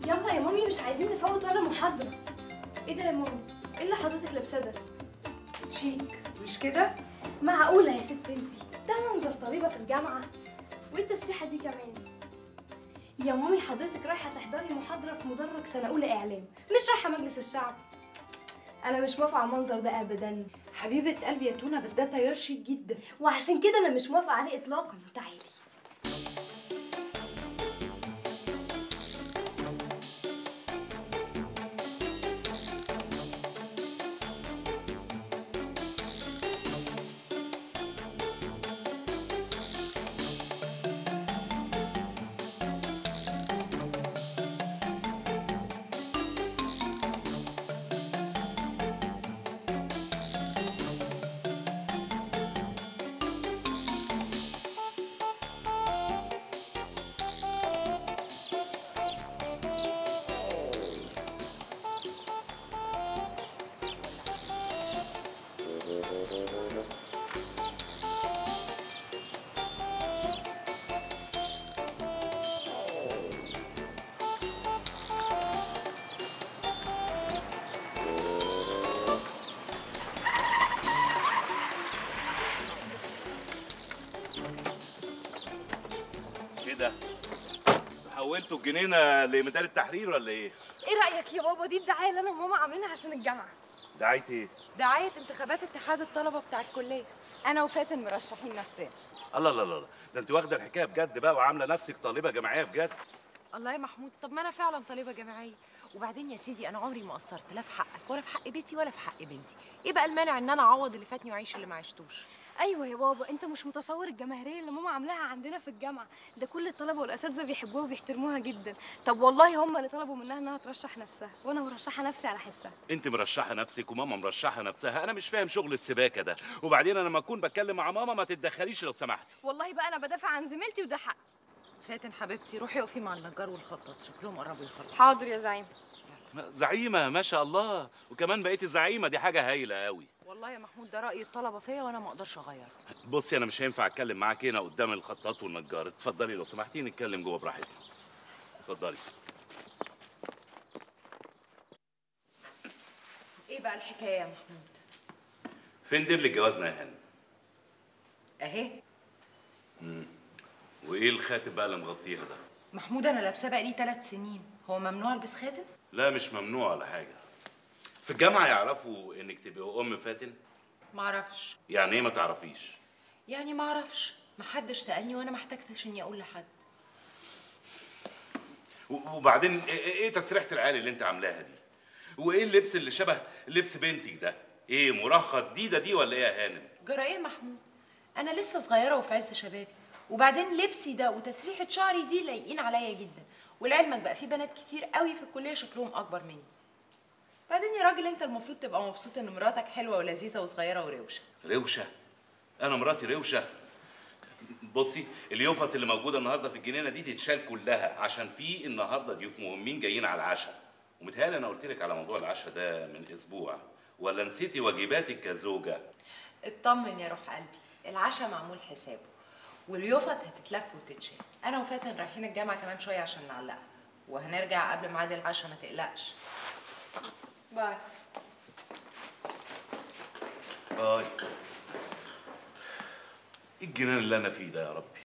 يلا يا مامي مش عايزين نفوت ولا محاضرة ايه ده يا مامي؟ ايه اللي حضرتك لابساه ده؟ شيك مش كده؟ معقولة يا ست انتي ده منظر طالبة في الجامعة وايه التسريحة دي كمان؟ يا مامي حضرتك رايحة تحضري محاضرة في مدرج سنة أولى إعلام مش رايحة مجلس الشعب أنا مش موافقة على المنظر ده أبدا حبيبة قلبي يا تونة بس ده تيار شيك جدا وعشان كده أنا مش موافقة عليه إطلاقا تعالي ايه ده؟ حولتوا الجنينه لميدان التحرير ولا ايه؟ ايه رأيك يا بابا دي الدعاية اللي أنا وماما عاملينها عشان الجامعة دعايه ايه؟ دعاية انتخابات اتحاد الطلبة بتاع الكلية أنا وفاتن مرشحين نفسنا الله الله الله ده انت واخده الحكايه بجد بقى وعامله نفسك طالبه جامعيه بجد الله يا محمود طب ما أنا فعلا طالبة جامعية وبعدين يا سيدي أنا عمري ما قصرت لا في حقك ولا في حق بيتي ولا في حق بنتي إيه بقى المانع إن أنا أعوض اللي فاتني وأعيش اللي ما عشتوش ايوه يا بابا انت مش متصور الجماهيريه اللي ماما عاملاها عندنا في الجامعه ده كل الطلبه والاساتذه بيحبوها وبيحترموها جدا طب والله هم اللي طلبوا منها انها ترشح نفسها وانا مرشحه نفسي على حسها انت مرشحه نفسك وماما مرشحه نفسها انا مش فاهم شغل السباكه ده وبعدين انا لما اكون بتكلم مع ماما ما تتدخليش لو سمحتي والله بقى انا بدافع عن زميلتي وده حق فاتن حبيبتي روحي اقفي مع النجار والخطاط شكلهم قربوا يخلصوا حاضر يا زعيم زعيمه ما شاء الله وكمان بقيتي زعيمه دي حاجه هايله قوي والله يا محمود ده رأي الطلبة فيا وأنا ما أقدرش أغيره بصي انا مش هينفع اتكلم معاك هنا قدام الخطاط والنجار اتفضلي لو سمحتي نتكلم جوه براحتك اتفضلي إيه بقى الحكاية يا محمود فين دبل جوازنا يا هانم أهي وايه الخاتم بقى اللي مغطيها ده محمود أنا لابساه بقالي ثلاث سنين هو ممنوع ألبس خاتم؟ لا مش ممنوع ولا حاجه في الجامعه يعرفوا انك تبقى ام فاتن معرفش يعني ايه ما تعرفيش يعني معرفش محدش سألني وأنا ما احتجتش إني أقول لحد و- وبعدين ايه إيه تسريحه العيال اللي انت عاملاها دي وايه اللبس اللي شبه لبس بنتك ده ايه مراهقه جديده دي ولا ايه يا هانم جرى ايه يا محمود انا لسه صغيره وفي عز شبابي وبعدين لبسي ده وتسريحه شعري دي لايقين عليا جدا ولعلمك بقى في بنات كتير قوي في الكليه شكلهم اكبر مني بعدين يا راجل انت المفروض تبقى مبسوط ان مراتك حلوه ولذيذه وصغيره وروشه روشه انا مراتي روشه بصي اليوفط اللي موجوده النهارده في الجنينه دي تتشال كلها عشان في النهارده ضيوف مهمين جايين على العشاء ومتهيألي انا قلت لك على موضوع العشاء ده من اسبوع ولا نسيتي واجباتك كزوجه اطمن يا روح قلبي العشاء معمول حسابه واليوفط هتتلف وتتشال انا وفاتن رايحين الجامعه كمان شويه عشان نعلقها وهنرجع قبل ميعاد العشاء ما تقلقش باي باي ايه الجنان اللي انا فيه ده يا ربي